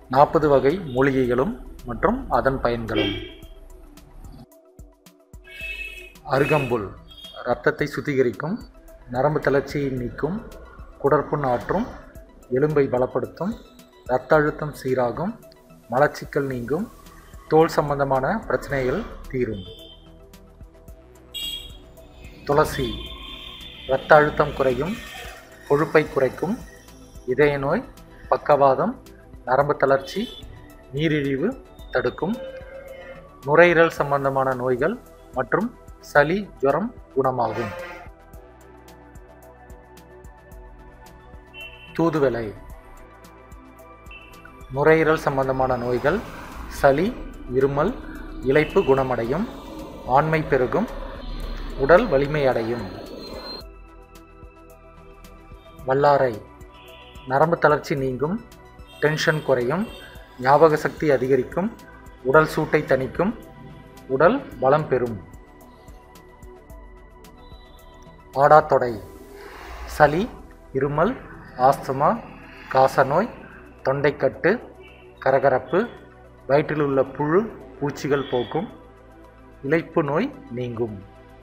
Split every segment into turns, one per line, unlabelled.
நாற்பது வகை மூலிகைகளும் மற்றும் அதன் பயன்களும் அருகம்புல் இரத்தத்தை சுத்திகரிக்கும் நரம்பு தளர்ச்சியை நீக்கும் குடற்புண் ஆற்றும் எலும்பை பலப்படுத்தும் இரத்த அழுத்தம் சீராகும் மலச்சிக்கல் நீங்கும் தோல் சம்பந்தமான பிரச்சனைகள் தீரும் துளசி இரத்த அழுத்தம் குறையும் கொழுப்பை குறைக்கும் இதய நோய் பக்கவாதம் நரம்பு தளர்ச்சி நீரிழிவு தடுக்கும் நுரையீரல் சம்பந்தமான நோய்கள் மற்றும் சளி ஜுரம் குணமாகும் தூதுவளை நுரையீரல் சம்பந்தமான நோய்கள் சளி இருமல் இளைப்பு குணமடையும் ஆண்மை பெருகும் உடல் வலிமை அடையும் வல்லாரை நரம்பு தளர்ச்சி நீங்கும் டென்ஷன் குறையும் ஞாபக சக்தி அதிகரிக்கும் உடல் சூட்டை தணிக்கும் உடல் பலம் பெறும் ஆடாத்தொடை சளி இருமல் ஆஸ்துமா காசநோய் தொண்டைக்கட்டு கரகரப்பு வயிற்றில் உள்ள புழு பூச்சிகள் போக்கும் இளைப்பு நோய் நீங்கும்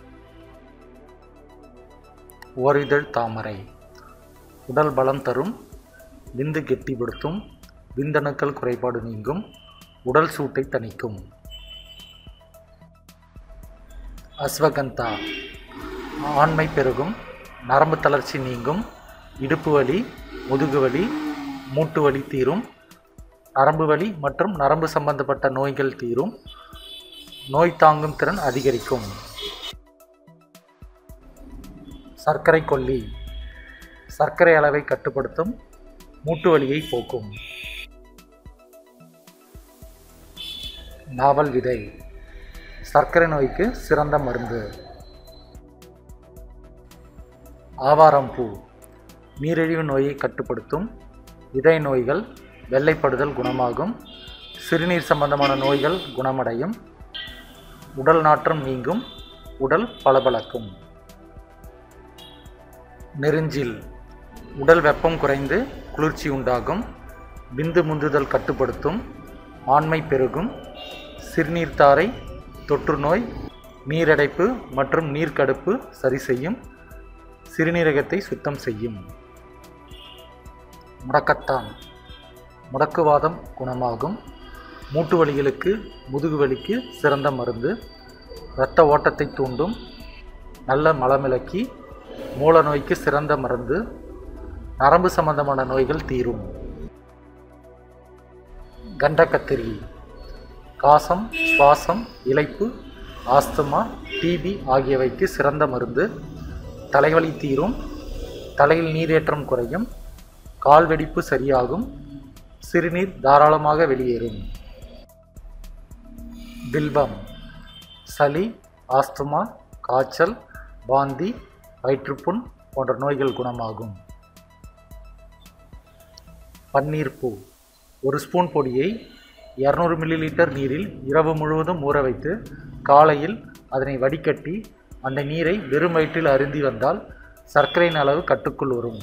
ஓரிதழ் தாமரை உடல் பலம் தரும் விந்து கெட்டிப்படுத்தும் விந்தணுக்கள் குறைபாடு நீங்கும் உடல் சூட்டை தணிக்கும் அஸ்வகந்தா ஆண்மை பெருகும் நரம்பு தளர்ச்சி நீங்கும் இடுப்பு வலி முதுகு வலி மூட்டு வலி தீரும் நரம்பு வலி மற்றும் நரம்பு சம்பந்தப்பட்ட நோய்கள் தீரும் நோய் தாங்கும் திறன் அதிகரிக்கும் சர்க்கரை கொல்லி சர்க்கரை அளவை கட்டுப்படுத்தும் மூட்டு வலியை போக்கும் நாவல் விதை சர்க்கரை நோய்க்கு சிறந்த மருந்து ஆவாரம் பூ நீரிழிவு நோயை கட்டுப்படுத்தும் இதய நோய்கள் வெள்ளைப்படுதல் குணமாகும் சிறுநீர் சம்பந்தமான நோய்கள் குணமடையும் உடல் நாற்றம் நீங்கும் உடல் பளபளக்கும் நெருஞ்சில் உடல் வெப்பம் குறைந்து குளிர்ச்சி உண்டாகும் விந்து முந்துதல் கட்டுப்படுத்தும் ஆண்மை பெருகும் சிறுநீர்த்தாரை தொற்றுநோய் நீரடைப்பு மற்றும் நீர்க்கடுப்பு சரி செய்யும் சிறுநீரகத்தை சுத்தம் செய்யும் முடக்கத்தான் முடக்குவாதம் குணமாகும் மூட்டு வலிகளுக்கு முதுகு வலிக்கு சிறந்த மருந்து இரத்த ஓட்டத்தை தூண்டும் நல்ல மலமிளக்கி மூல நோய்க்கு சிறந்த மருந்து நரம்பு சம்பந்தமான நோய்கள் தீரும் கண்டக்கத்திரி காசம் சுவாசம் இளைப்பு ஆஸ்துமா டிபி ஆகியவைக்கு சிறந்த மருந்து தலைவலி தீரும் தலையில் நீரேற்றம் குறையும் கால் வெடிப்பு சரியாகும் சிறுநீர் தாராளமாக வெளியேறும் பில்பம் சளி ஆஸ்துமா காய்ச்சல் வாந்தி வயிற்றுப்புண் போன்ற நோய்கள் குணமாகும் பன்னீர் பூ ஒரு ஸ்பூன் பொடியை இரநூறு மில்லி லிட்டர் நீரில் இரவு முழுவதும் ஊற வைத்து காலையில் அதனை வடிகட்டி அந்த நீரை வெறும் வயிற்றில் அருந்தி வந்தால் சர்க்கரையின் அளவு கட்டுக்குள் வரும்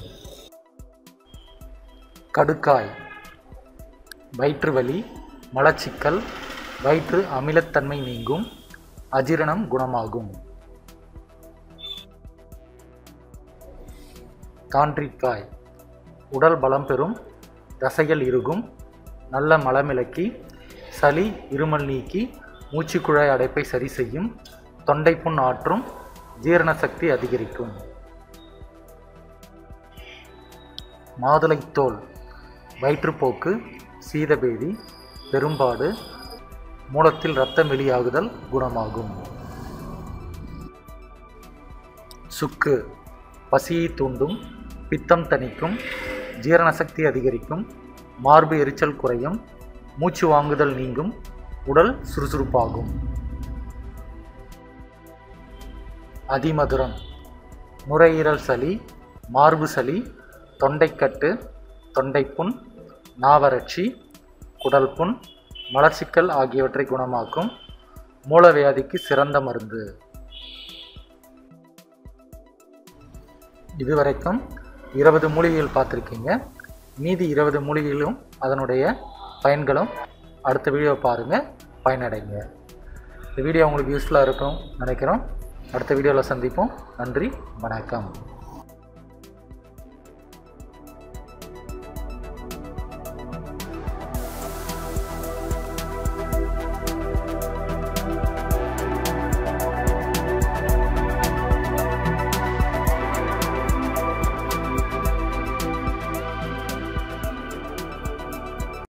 கடுக்காய் வயிற்று வலி மலச்சிக்கல் வயிற்று அமிலத்தன்மை நீங்கும் அஜீரணம் குணமாகும் தாண்டிக்காய் உடல் பலம் பெறும் தசைகள் இறுகும் நல்ல மலமிளக்கி சளி இருமல் நீக்கி மூச்சுக்குழாய் அடைப்பை சரி செய்யும் தொண்டைப்புண் ஆற்றும் ஜீரண சக்தி அதிகரிக்கும் மாதுளைத்தோல் வயிற்றுப்போக்கு சீதபேதி பெரும்பாடு மூலத்தில் இரத்தம் வெளியாகுதல் குணமாகும் சுக்கு பசியை தூண்டும் பித்தம் தணிக்கும் ஜீரண சக்தி அதிகரிக்கும் மார்பு எரிச்சல் குறையும் மூச்சு வாங்குதல் நீங்கும் உடல் சுறுசுறுப்பாகும் அதிமதுரம் நுரையீரல் சளி மார்பு சளி தொண்டைக்கட்டு தொண்டைப்புண் நாவறட்சி குடல் புண் மலச்சிக்கல் ஆகியவற்றை குணமாக்கும் மூலவியாதிக்கு சிறந்த மருந்து இதுவரைக்கும் இருபது மூலிகைகள் பார்த்துருக்கீங்க மீதி இருபது மூலிகைகளும் அதனுடைய பயன்களும் அடுத்த வீடியோ பாருங்கள் பயனடைங்க இந்த வீடியோ உங்களுக்கு யூஸ்ஃபுல்லாக இருக்கும் நினைக்கிறோம் அடுத்த வீடியோவில் சந்திப்போம் நன்றி வணக்கம்